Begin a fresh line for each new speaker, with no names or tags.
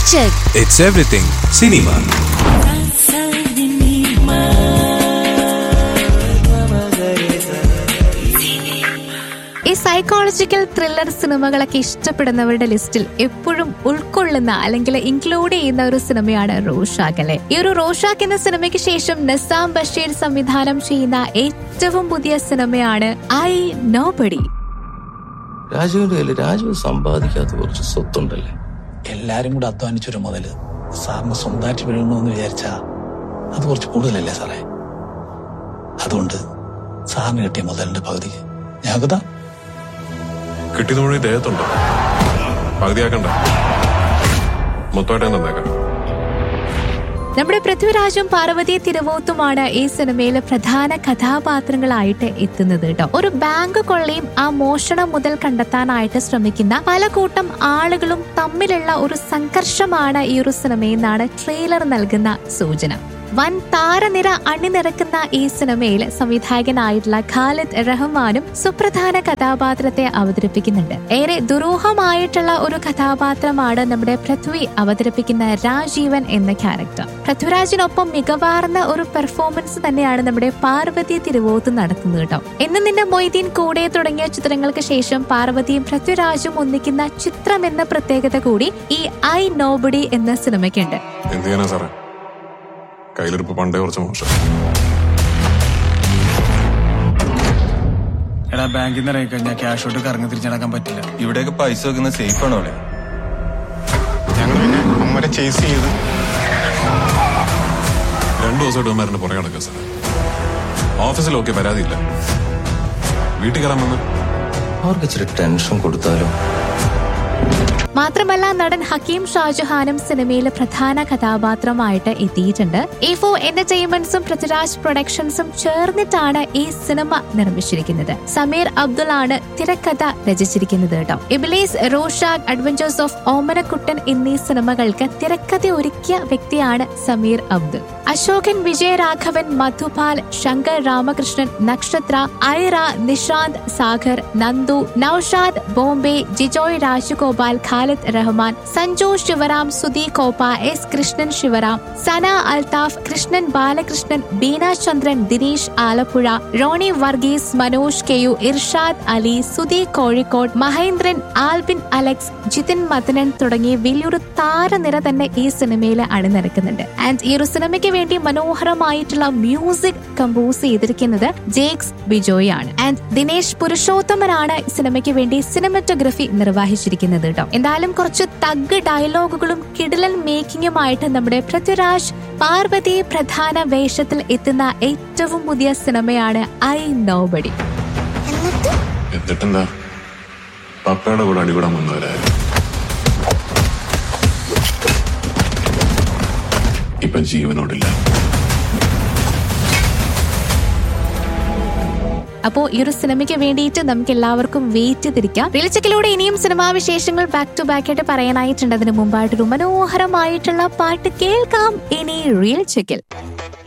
check.
It's everything cinema.
ഈ psychological thriller സിനിമകളൊക്കെ ഇഷ്ടപ്പെടുന്നവരുടെ ലിസ്റ്റിൽ എപ്പോഴും ഉൾക്കൊള്ളുന്ന അല്ലെങ്കിൽ ഇൻക്ലൂഡ് ചെയ്യുന്ന ഒരു സിനിമയാണ് റോഷാക്ക് അല്ലെ ഈ ഒരു റോഷാക്ക് എന്ന സിനിമയ്ക്ക് ശേഷം നസാം ബഷീർ സംവിധാനം ചെയ്യുന്ന ഏറ്റവും പുതിയ സിനിമയാണ് ഐ നോബഡി
രാജുവിന്റെ കയ്യിൽ രാജു സമ്പാദിക്കാത്ത കുറച്ച് സ്വത്തുണ്ടല്ലേ
എല്ലാരും കൂടെ അധ്വാനിച്ചൊരു മുതല് സാറിന് സ്വന്തമായിട്ട് വീഴണമെന്ന് വിചാരിച്ചാ അത് കുറച്ച് കൂടുതലല്ലേ സാറേ അതുകൊണ്ട് സാറിന് കിട്ടിയ മുതലിന്റെ പകുതി ഞങ്ങൾക്ക്
കിട്ടിയത് മുഴുവൻ ദേഹത്തുണ്ട് പകുതിയാക്കണ്ട മൊത്തമായിട്ട് തന്നേക്കാം
നമ്മുടെ പൃഥ്വിരാജും പാർവതി തിരുവോത്തുമാണ് ഈ സിനിമയിലെ പ്രധാന കഥാപാത്രങ്ങളായിട്ട് എത്തുന്നത് കേട്ടോ ഒരു ബാങ്ക് കൊള്ളയും ആ മോഷണം മുതൽ കണ്ടെത്താനായിട്ട് ശ്രമിക്കുന്ന പല കൂട്ടം ആളുകളും തമ്മിലുള്ള ഒരു സംഘർഷമാണ് ഈ ഒരു സിനിമയെന്നാണ് ട്രെയിലർ നൽകുന്ന സൂചന വൻ താരനിര അണിനിരക്കുന്ന ഈ സിനിമയിൽ സംവിധായകനായിട്ടുള്ള ഖാലിദ് റഹ്മാനും സുപ്രധാന കഥാപാത്രത്തെ അവതരിപ്പിക്കുന്നുണ്ട് ഏറെ ദുരൂഹമായിട്ടുള്ള ഒരു കഥാപാത്രമാണ് നമ്മുടെ പൃഥ്വി അവതരിപ്പിക്കുന്ന രാജീവൻ എന്ന ക്യാരക്ടർ പൃഥ്വിരാജിനൊപ്പം മികവാർന്ന ഒരു പെർഫോമൻസ് തന്നെയാണ് നമ്മുടെ പാർവതി തിരുവോത്ത് നടത്തുന്നത് കേട്ടോ എന്ന് നിന്റെ മൊയ്തീൻ കൂടെ തുടങ്ങിയ ചിത്രങ്ങൾക്ക് ശേഷം പാർവതിയും പൃഥ്വിരാജും ഒന്നിക്കുന്ന ചിത്രം എന്ന പ്രത്യേകത കൂടി ഈ ഐ നോബഡി എന്ന സിനിമയ്ക്കുണ്ട്
എന്ത് ചെയ്യാനാ സാറേ കയ്യിലിരിപ്പ് പണ്ടേ കുറച്ച് മോശം
എടാ ബാങ്കിൽ നിന്ന് ഇറങ്ങി കഴിഞ്ഞാൽ ക്യാഷ് ഔട്ട് കറങ്ങി തിരിച്ചടക്കാൻ പറ്റില്ല
ഇവിടെയൊക്കെ പൈസ വെക്കുന്നത് സേഫ് ആണോ അവിടെ
ഞങ്ങൾ പിന്നെ അമ്മരെ ചേസ് ചെയ്ത്
രണ്ടു ദിവസമായിട്ട് ഇവന്മാരുടെ പുറകെ നടക്കുക സാർ ഓഫീസിലൊക്കെ പരാതിയില്ല വീട്ടിൽ കയറാൻ വന്ന്
അവർക്ക് ഇച്ചിരി ടെൻഷൻ കൊടുത്താലോ
മാത്രമല്ല നടൻ ഹക്കീം ഷാജഹാനും സിനിമയിലെ പ്രധാന കഥാപാത്രമായിട്ട് എത്തിയിട്ടുണ്ട് എ ഫോർ എന്റർടൈൻമെന്റ്സും പൃഥ്വിരാജ് പ്രൊഡക്ഷൻസും ചേർന്നിട്ടാണ് ഈ സിനിമ നിർമ്മിച്ചിരിക്കുന്നത് സമീർ അബ്ദുൾ ആണ് തിരക്കഥ രചിച്ചിരിക്കുന്നത് കേട്ടോ ഇബിലീസ് റോഷാഗ് അഡ്വഞ്ചേഴ്സ് ഓഫ് ഓമനക്കുട്ടൻ എന്നീ സിനിമകൾക്ക് തിരക്കഥ ഒരുക്കിയ വ്യക്തിയാണ് സമീർ അബ്ദുൾ അശോകൻ വിജയരാഘവൻ മധുപാൽ ശങ്കർ രാമകൃഷ്ണൻ നക്ഷത്ര ഐറ നിഷാന്ത് സാഗർ നന്ദു നൌഷാദ് ബോംബെ ജിജോയ് രാജഗോപാൽ ഖാലിദ് റഹ്മാൻ സഞ്ജു ശിവറാം സുധി കോപ്പ എസ് കൃഷ്ണൻ ശിവറാം സന അൽതാഫ് കൃഷ്ണൻ ബാലകൃഷ്ണൻ ബീന ചന്ദ്രൻ ദിനേശ് ആലപ്പുഴ റോണി വർഗീസ് മനോജ് കെയു ഇർഷാദ് അലി സുധി കോഴിക്കോട് മഹേന്ദ്രൻ ആൽബിൻ അലക്സ് ജിതിൻ മദനൻ തുടങ്ങിയ വലിയൊരു താരനിര തന്നെ ഈ സിനിമയിൽ അണിനിരക്കുന്നുണ്ട് ആൻഡ് ഈ ഒരു സിനിമയ്ക്ക് വേണ്ടി മനോഹരമായിട്ടുള്ള മ്യൂസിക് കമ്പോസ് ചെയ്തിരിക്കുന്നത് ജേക്സ് ബിജോയ് ആണ് ആൻഡ് ദിനേശ് പുരുഷോത്തമനാണ് ഈ സിനിമയ്ക്ക് വേണ്ടി സിനിമറ്റോഗ്രഫി നിർവഹിച്ചിരിക്കുന്നത് കേട്ടോ എന്തായാലും കുറച്ച് തഗ് ഡയലോഗുകളും കിടിലൻ മേക്കിങ്ങുമായിട്ട് നമ്മുടെ പൃഥ്വിരാജ് പാർവതി പ്രധാന വേഷത്തിൽ എത്തുന്ന ഏറ്റവും പുതിയ സിനിമയാണ് ഐ നോബഡി
എന്നിട്ടെന്താ പപ്പയുടെ കൂടെ അടികൂടാൻ വന്നവരായിരുന്നു ഇപ്പൊ ജീവനോടില്ല
അപ്പോൾ ഈ ഒരു സിനിമയ്ക്ക് വേണ്ടിയിട്ട് നമുക്ക് എല്ലാവർക്കും വെയിറ്റ് തിരിക്കാം വിളിച്ചക്കിലൂടെ ഇനിയും സിനിമാ വിശേഷങ്ങൾ ബാക്ക് ടു ബാക്ക് ആയിട്ട് പറയാനായിട്ടുണ്ട് അതിന് മുമ്പായിട്ടൊരു മനോഹരമായിട്ടുള്ള പാട്ട് കേൾക്കാം ഇനി റിയൽ ചെക്കിൽ